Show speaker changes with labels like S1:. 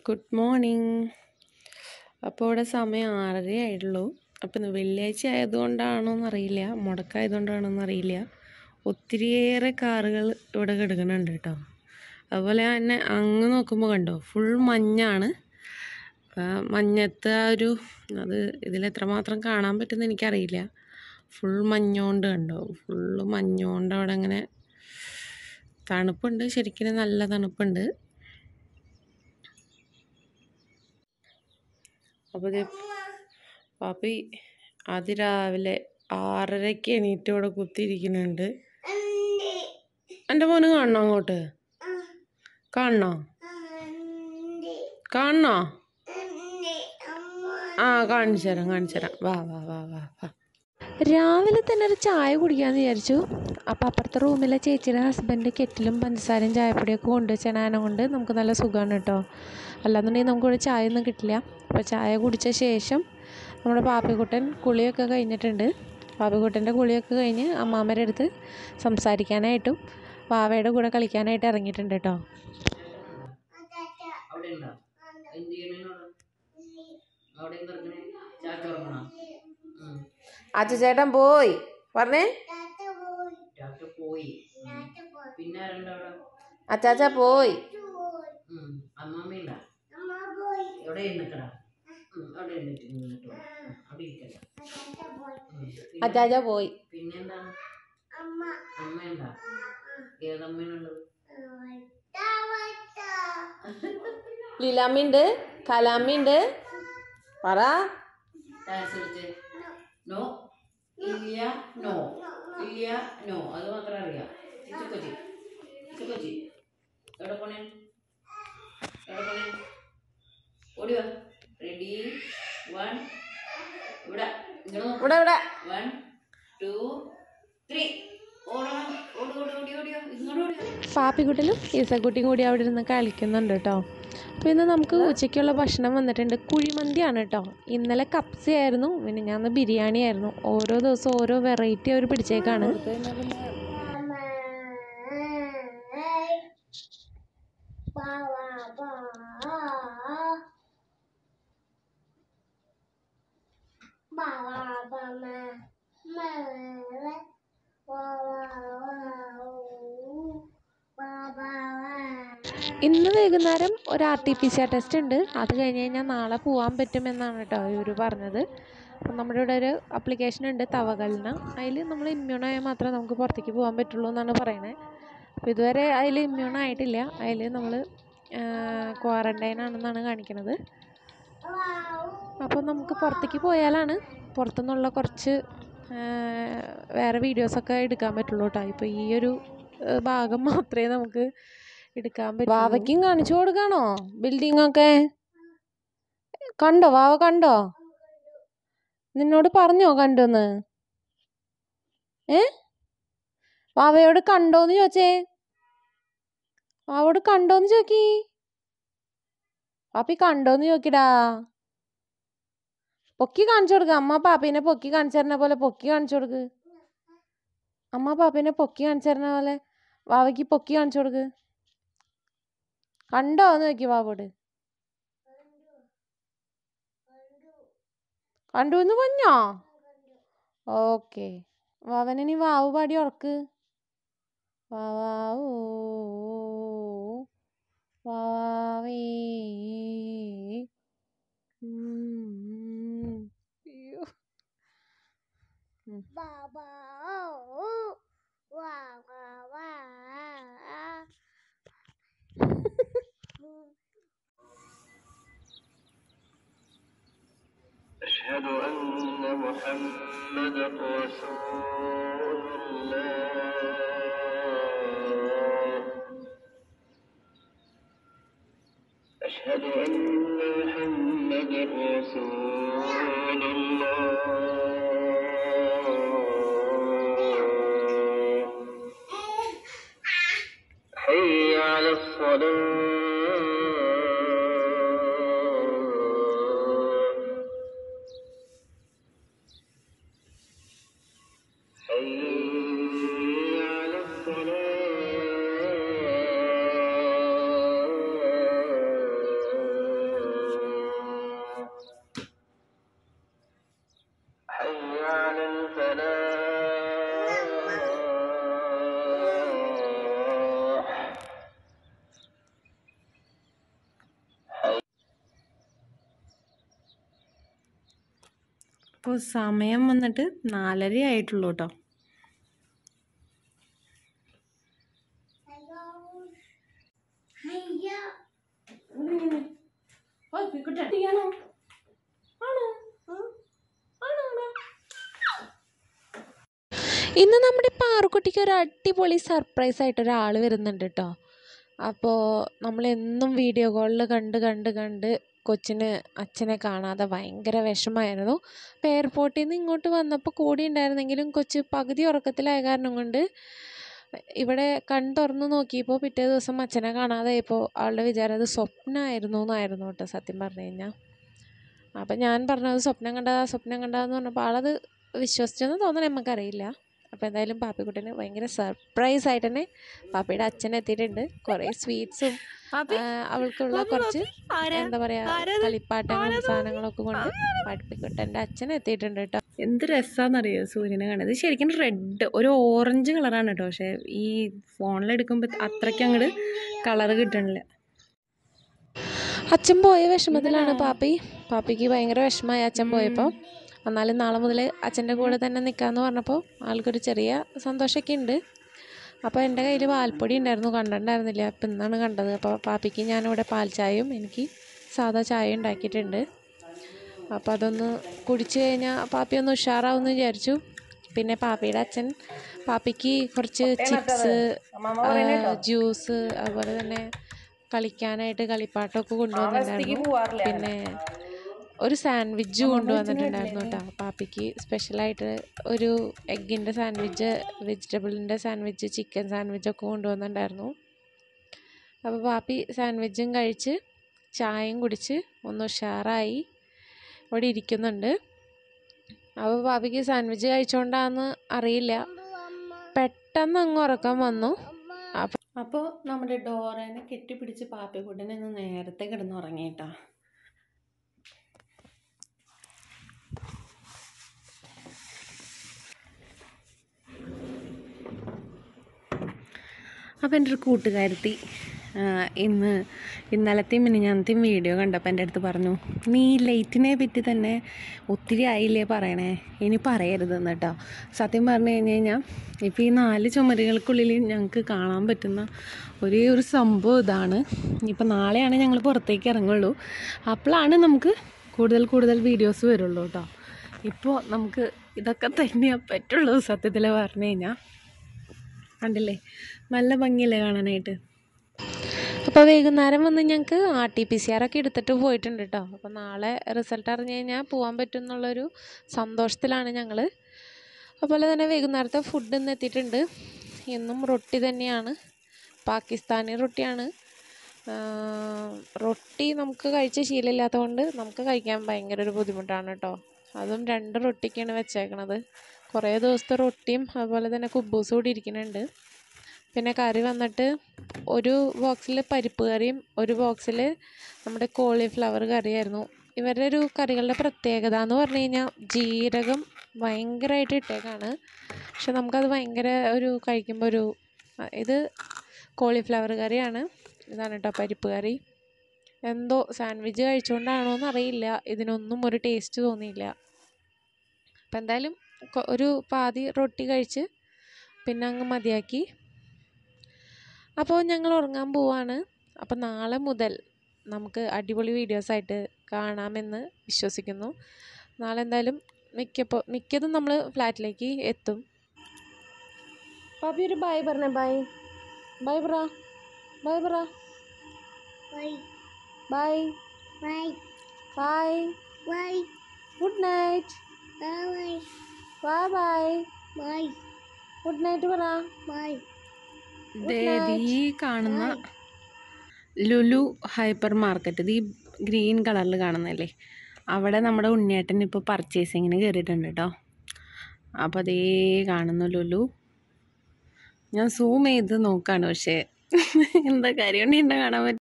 S1: Good morning അപ്പോൾ ഇവിടെ സമയം ആറര ആയിട്ടുള്ളൂ അപ്പോൾ ഇന്ന് വെള്ളിയാഴ്ച ആയതുകൊണ്ടാണോ എന്നറിയില്ല മുടക്കായതുകൊണ്ടാണോ എന്നറിയില്ല ഒത്തിരിയേറെ കാറുകൾ ഇവിടെ കിടക്കുന്നുണ്ട് കേട്ടോ അതുപോലെ തന്നെ അങ്ങ് നോക്കുമ്പോൾ കണ്ടോ ഫുൾ മഞ്ഞാണ് ആ, മഞ്ഞത്തെ ആ ഒരു അത് ഇതിൽ എത്രമാത്രം കാണാൻ പറ്റുമെന്ന് എനിക്കറിയില്ല ഫുൾ മഞ്ഞോണ്ട് കണ്ടോ ഫുള്ള് മഞ്ഞോണ്ട് അവിടെ അങ്ങനെ തണുപ്പുണ്ട് ശരിക്കും നല്ല തണുപ്പുണ്ട് അപ്പോൾ ഇത് പാപ്പി അതിരാവിലെ ആറരയ്ക്ക് എണീറ്റ് ഇവിടെ കുത്തിയിരിക്കുന്നുണ്ട് എൻ്റെ മോന് കാണണോ അങ്ങോട്ട് കാണണോ കാണണോ ആ കാണിച്ചു തരാം കാണിച്ചു തരാം വാ വാ വാ വാ വാ
S2: രാവിലെ തന്നെ ഒരു ചായ കുടിക്കാമെന്ന് വിചാരിച്ചു അപ്പോൾ അപ്പുറത്തെ റൂമിലെ ചേച്ചിയുടെ ഹസ്ബൻഡ് കെറ്റിലും പഞ്ചസാരയും ചായപ്പൊടിയൊക്കെ കൊണ്ടുവച്ചേനാനം കൊണ്ട് നമുക്ക് നല്ല സുഖമാണ് കേട്ടോ അല്ലാന്നുണ്ടെങ്കിൽ നമുക്കിവിടെ ചായ ഒന്നും കിട്ടില്ല അപ്പോൾ ചായ കുടിച്ച ശേഷം നമ്മുടെ പാപ്പിക്കുട്ടൻ കുളിയൊക്കെ കഴിഞ്ഞിട്ടുണ്ട് പാപ്പിക്കുട്ടൻ്റെ കുളിയൊക്കെ കഴിഞ്ഞ് അമ്മാമ്മയുടെ അടുത്ത് സംസാരിക്കാനായിട്ടും വാവയുടെ കൂടെ കളിക്കാനായിട്ട് ഇറങ്ങിയിട്ടുണ്ട് കേട്ടോ
S3: അവിടെ ഉണ്ടോ എന്ത് ചെയ്യണേനോട് അവിടെ ഇറങ്ങണേ ചാച്ച ഉറങ്ങണോ ഉം.
S1: അച്ഛൻ പോയി പറഞ്ഞേ
S3: ഡോക്ടർ പോയി ഉം. പിന്നെ ആരുണ്ട് അവിടെ
S1: അച്ചാച്ച പോയി
S3: ഉം. അമ്മാമ്മയില്ല എവിടെ നിൽക്കടാ അവിടെ ഇരുന്നിട്ട് നിന്നിട്ട് വാ. ഉം. അവിടെ ഇരിക്കണ്ട ഉം. പിന്നെ-
S1: അച്ചാച്ച പോയി
S3: പിന്നെന്താണ് അമ്മയുണ്ടാ ഏതമ്മേനുള്ളത്
S1: ലീലാമ്മയുണ്ട് കലാമ്മയുണ്ട് പറ
S3: ഡാൻസ് കളിച്ച് നോ ഇല്ല നോ ഇല്ല നോ അത് മാത്രം അറിയാം ഇച്ചുക്കൊച്ചി ഇച്ചുക്കൊച്ചി എവിടെ പോണേ എവിടെ പോണേ ഓടിയോ റെഡി വൺ ഇവിടെ ഇങ്ങനെ നോക്ക്.
S1: ഇവിടെ ഇവിടെ
S3: വൺ ടു ത്രീ ഓടണം ഓടി ഓടി ഓടി ഓടിയോ ഇങ്ങോട്ട് ഓടിയോ
S2: പാപ്പിക്കുട്ടനും ഈസക്കുട്ടിയും കൂടി അവിടെ ഇരുന്ന് കളിക്കുന്നുണ്ട് കേട്ടോ അപ്പോൾ ഇന്ന് നമുക്ക് ഉച്ചയ്ക്കുള്ള ഭക്ഷണം വന്നിട്ടുണ്ട് കുഴിമന്തിയാണ് കേട്ടോ ഇന്നലെ കപ്സി ആയിരുന്നു പിന്നെ ഞാൻ ബിരിയാണി ആയിരുന്നു ഓരോ ദിവസവും ഓരോ വെറൈറ്റി അവർ പിടിച്ചേക്കാണ് ഇന്ന് വൈകുന്നേരം ഒരു R T P C R test ഉണ്ട് അത് കഴിഞ്ഞ് കഴിഞ്ഞാൽ നാളെ പോകാൻ പറ്റുമെന്നാണ് കേട്ടോ ഇവർ പറഞ്ഞത് അപ്പം നമ്മുടെ ഇവിടെ ഒരു ആപ്ലിക്കേഷൻ ഉണ്ട് തവകൽന അതിൽ നമ്മൾ ഇമ്മ്യൂണായാൽ മാത്രമേ നമുക്ക് പുറത്തേക്ക് പോകാൻ പറ്റുള്ളൂ എന്നാണ് പറയണത് അപ്പോൾ ഇതുവരെ അതിൽ ഇമ്മ്യൂൺ ആയിട്ടില്ല അതിൽ നമ്മൾ ക്വാറൻറ്റൈൻ ആണെന്നാണ് കാണിക്കുന്നത് അപ്പോൾ നമുക്ക് പുറത്തേക്ക് പോയാലാണ് പുറത്തുനിന്നുള്ള കുറച്ച് ആ, വേറെ വീഡിയോസൊക്കെ എടുക്കാൻ പറ്റുള്ളൂ കേട്ടോ ഇപ്പോൾ ഈ ഒരു ആ, ഭാഗം മാത്രമേ നമുക്ക് എടുക്കാൻ പറ്റുള്ളൂ
S1: വാവയ്ക്കും കാണിച്ചു കൊടുക്കാണോ ബിൽഡിംഗ് ഒക്കെ കണ്ടോ വാവ കണ്ടോ നിന്നോട് പറഞ്ഞോ കണ്ടോന്ന് ഏ വാവയോട് കണ്ടോന്ന് ചോദിച്ചേ വാവോട് കണ്ടോന്ന് ചോക്കി പാപ്പി കണ്ടോന്ന് ചോക്കിടാ പൊക്കി കാണിച്ചു കൊടുക്ക അമ്മ പാപ്പീനെ പൊക്കി കാണിച്ചു തരുന്ന പോലെ പൊക്കി കാണിച്ചു കൊടുക്ക് അമ്മ പാപ്പീനെ പൊക്കി കാണിച്ചു തരുന്ന പോലെ വാവയ്ക്ക് പൊക്കി കാണിച്ചു കൊടുക്ക് കണ്ടോ എന്ന് നോക്കി വാവോട് കണ്ടു എന്ന് പറഞ്ഞോ ഓക്കെ വാവനെ നീ വാവ് പാടി ഉറക്ക് വാവൂ വാവേ ഉം. അയ്യോ. ഉം.
S4: أشهد أن محمدا رسول الله أشهد أن محمدا رسول الله حي على الصلاة حي على الصلاة
S1: ഇപ്പോൾ സമയം വന്നിട്ട് നാലര ആയിട്ടുള്ളൂ കേട്ടോ
S2: ഇന്ന് നമ്മുടെ പാറുക്കുട്ടിക്ക് ഒരു അടിപൊളി സർപ്രൈസ് ആയിട്ട് ഒരാൾ വരുന്നുണ്ട് കേട്ടോ അപ്പോൾ നമ്മളെന്നും വീഡിയോ കോളിൽ കണ്ട് കണ്ട് കണ്ട് കൊച്ചിന് അച്ഛനെ കാണാതെ ഭയങ്കര വിഷമമായിരുന്നു അപ്പോൾ എയർപോർട്ടിൽ നിന്ന് ഇങ്ങോട്ട് വന്നപ്പോൾ കൂടി ഉണ്ടായിരുന്നെങ്കിലും കൊച്ച് പകുതി ഉറക്കത്തിലായ കാരണം കൊണ്ട് ഇവിടെ കൺ തുറന്ന് നോക്കിയപ്പോൾ പിറ്റേ ദിവസം അച്ഛനെ കാണാതായപ്പോൾ ആളുടെ വിചാരം അത് സ്വപ്നമായിരുന്നു എന്നായിരുന്നു കേട്ടോ സത്യം പറഞ്ഞു കഴിഞ്ഞാൽ അപ്പം ഞാൻ പറഞ്ഞത് സ്വപ്നം കണ്ടതാ സ്വപ്നം കണ്ടതാന്ന് പറഞ്ഞപ്പോൾ ആളത് വിശ്വസിച്ചെന്ന് തോന്നണേ നമുക്കറിയില്ല അപ്പോൾ എന്തായാലും പാപ്പിക്കുട്ടന് ഭയങ്കര സർപ്രൈസ് ആയിട്ട് തന്നെ പാപ്പിയുടെ അച്ഛൻ എത്തിയിട്ടുണ്ട് കുറേ സ്വീറ്റ്സും അവൾക്കുള്ള കുറച്ച് എന്താ പറയുക കളിപ്പാട്ടങ്ങളും സാധനങ്ങളൊക്കെ കൊണ്ട് പാപ്പിക്കുട്ടൻ്റെ അച്ഛൻ എത്തിയിട്ടുണ്ട് കേട്ടോ
S1: എന്ത് രസമാണെന്നറിയോ സൂര്യനെ കാണുന്നത് ഇത് ശരിക്കും റെഡ് ഒരു ഓറഞ്ച് കളറാണ് കേട്ടോ പക്ഷേ ഈ ഫോണിലെടുക്കുമ്പോൾ അത്രയ്ക്ക് അങ്ങോട്ട് കളറ് കിട്ടണില്ല
S2: അച്ഛൻ പോയ വിഷമത്തിലാണ് പാപ്പി പാപ്പിക്ക് ഭയങ്കര വിഷമമായി അച്ഛൻ പോയപ്പോൾ എന്നാലും നാളെ മുതൽ അച്ഛൻ്റെ കൂടെ തന്നെ നിൽക്കാമെന്ന് പറഞ്ഞപ്പോൾ ആൾക്കൊരു ചെറിയ സന്തോഷമൊക്കെ ഉണ്ട് അപ്പോൾ എൻ്റെ കയ്യിൽ പാൽപ്പൊടി ഉണ്ടായിരുന്നു കണ്ടിട്ടുണ്ടായിരുന്നില്ല അപ്പം ഇന്നാണ് കണ്ടത് അപ്പോൾ പാപ്പിക്ക് ഞാനിവിടെ പാൽ ചായയും എനിക്ക് സാധാ ചായ ഉണ്ടാക്കിയിട്ടുണ്ട് അപ്പോൾ അതൊന്ന് കുടിച്ച് കഴിഞ്ഞാൽ പാപ്പി ഒന്ന് ഉഷാറാവുമെന്ന് വിചാരിച്ചു പിന്നെ പാപ്പിയുടെ അച്ഛൻ പാപ്പിക്ക് കുറച്ച് ചിപ്സ് ജ്യൂസ് അതുപോലെ തന്നെ കളിക്കാനായിട്ട് കളിപ്പാട്ടമൊക്കെ കൊണ്ടുവന്നിട്ടുണ്ടായിരുന്നു പിന്നെ ഒരു സാൻഡ്വിച്ച് കൊണ്ടുവന്നിട്ടുണ്ടായിരുന്നു കേട്ടോ പാപ്പിക്ക് സ്പെഷ്യലായിട്ട് ഒരു എഗ്ഗിൻ്റെ സാൻഡ്വിച്ച് വെജിറ്റബിളിൻ്റെ സാൻഡ്വിച്ച് ചിക്കൻ സാൻഡ്വിച്ച് ഒക്കെ കൊണ്ടുവന്നിട്ടുണ്ടായിരുന്നു അപ്പോൾ പാപ്പി സാൻഡ്വിച്ചും കഴിച്ച് ചായയും കുടിച്ച് ഒന്ന് ഉഷാറായി ഇവിടെ ഇരിക്കുന്നുണ്ട് അപ്പോൾ പാപ്പിക്ക് സാൻഡ്വിച്ച് കഴിച്ചുകൊണ്ടാന്ന് അറിയില്ല പെട്ടെന്ന് അങ്ങ് ഉറക്കം വന്നു അപ്പോൾ
S1: അപ്പോൾ നമ്മുടെ ഡോറേനെ കെട്ടിപ്പിടിച്ച് പാപ്പിക്കുട്ടനെ ഒന്ന് നേരത്തെ കിടന്നുറങ്ങിയിട്ടാ അപ്പോൾ എൻ്റെ ഒരു കൂട്ടുകാരത്തി ആ, ഇന്ന് ഇന്നലത്തെയും മിനിഞ്ഞാന്നത്തെയും വീഡിയോ കണ്ടപ്പോൾ എൻ്റെ അടുത്ത് പറഞ്ഞു നീ ലൈറ്റിനെ പറ്റി തന്നെ ഒത്തിരി ആയില്ലേ പറയണേ ഇനി പറയരുതെന്ന് കേട്ടോ സത്യം പറഞ്ഞു കഴിഞ്ഞ് കഴിഞ്ഞാൽ ഇപ്പോൾ ഈ നാല് ചുമരുകൾക്കുള്ളിൽ ഞങ്ങൾക്ക് കാണാൻ പറ്റുന്ന ഒരേ ഒരു സംഭവം ഇതാണ് ഇപ്പം നാളെയാണ് ഞങ്ങൾ പുറത്തേക്ക് ഇറങ്ങുള്ളൂ അപ്പോഴാണ് നമുക്ക് കൂടുതൽ കൂടുതൽ വീഡിയോസ് വരുള്ളൂ കേട്ടോ ഇപ്പോൾ നമുക്ക് ഇതൊക്കെ തന്നെയാ പറ്റുള്ളൂ സത്യത്തിൽ പറഞ്ഞു കഴിഞ്ഞാൽ കണ്ടില്ലേ നല്ല ഭംഗിയല്ലേ കാണാനായിട്ട്
S2: അപ്പോൾ വൈകുന്നേരം വന്ന് ഞങ്ങൾക്ക് R T P C R ഒക്കെ എടുത്തിട്ട് പോയിട്ടുണ്ട് കേട്ടോ അപ്പോൾ നാളെ റിസൾട്ട് അറിഞ്ഞ് കഴിഞ്ഞാൽ പോകാൻ പറ്റും എന്നുള്ളൊരു സന്തോഷത്തിലാണ് ഞങ്ങൾ അതുപോലെ തന്നെ വൈകുന്നേരത്തെ ഫുഡ് ഇന്ന് എത്തിയിട്ടുണ്ട് ഇന്നും റൊട്ടി തന്നെയാണ് പാകിസ്ഥാനി റൊട്ടിയാണ് ആ, റൊട്ടി നമുക്ക് കഴിച്ച ശീലമില്ലാത്തതുകൊണ്ട് നമുക്ക് കഴിക്കാൻ ഭയങ്കര ഒരു ബുദ്ധിമുട്ടാണ് കേട്ടോ അതും രണ്ട് റൊട്ടിക്കാണ് വെച്ചേക്കണത് കുറേ ദിവസത്തെ റൊട്ടിയും അതുപോലെ തന്നെ കുബൂസും കൂടി ഇരിക്കുന്നുണ്ട് പിന്നെ കറി വന്നിട്ട് ഒരു ബോക്സിൽ പരിപ്പ് കറിയും ഒരു ബോക്സിൽ നമ്മുടെ കോളിഫ്ലവർ കറിയായിരുന്നു ഇവരുടെ ഒരു കറികളുടെ പ്രത്യേകത എന്ന് പറഞ്ഞു കഴിഞ്ഞാൽ ജീരകം ഭയങ്കരമായിട്ട് ഇട്ടേക്കാണ് പക്ഷെ നമുക്കത് ഭയങ്കര ഒരു കഴിക്കുമ്പോൾ ഒരു അ- ഇത് കോളിഫ്ലവർ കറിയാണ് ഇതാണ് കേട്ടോ പരിപ്പ് കറി എന്തോ സാൻഡ്വിച്ച് കഴിച്ചുകൊണ്ടാണോ എന്നറിയില്ല ഇതിനൊന്നും ഒരു ടേസ്റ്റ് തോന്നിയില്ല അപ്പം എന്തായാലും കൊ- ഒരു പാതി റൊട്ടി കഴിച്ച് പിന്നെ അങ്ങ് മതിയാക്കി അപ്പോൾ ഞങ്ങൾ ഉറങ്ങാൻ പോവാണ് അപ്പോൾ നാളെ മുതൽ നമുക്ക് അടിപൊളി വീഡിയോസായിട്ട് കാണാമെന്ന് വിശ്വസിക്കുന്നു നാളെ എന്തായാലും മിക്കപ്പോൾ മിക്കതും നമ്മൾ ഫ്ലാറ്റിലേക്ക് എത്തും പാപ്പി ഒരു ബൈ പറഞ്ഞേ ബൈ ബൈ പറ ബൈ പറ bye bye good night bye bye good night പറ
S1: ദേ ഈ കാണുന്ന ലുലു ഹൈപ്പർ മാർക്കറ്റ് ഇത് ഈ ഗ്രീൻ കളറിൽ കാണുന്നതല്ലേ അവിടെ നമ്മുടെ ഉണ്ണിയേട്ടൻ ഇപ്പോൾ പർച്ചേസിങ്ങിന് കയറിയിട്ടുണ്ട് കേട്ടോ അപ്പോൾ അതേ കാണുന്നു ലുലു ഞാൻ സൂം ചെയ്ത് നോക്കാണ് പക്ഷേ എന്താ കാര്യം ഉണ്ണിയുണ്ടോ കാണാൻ പറ്റും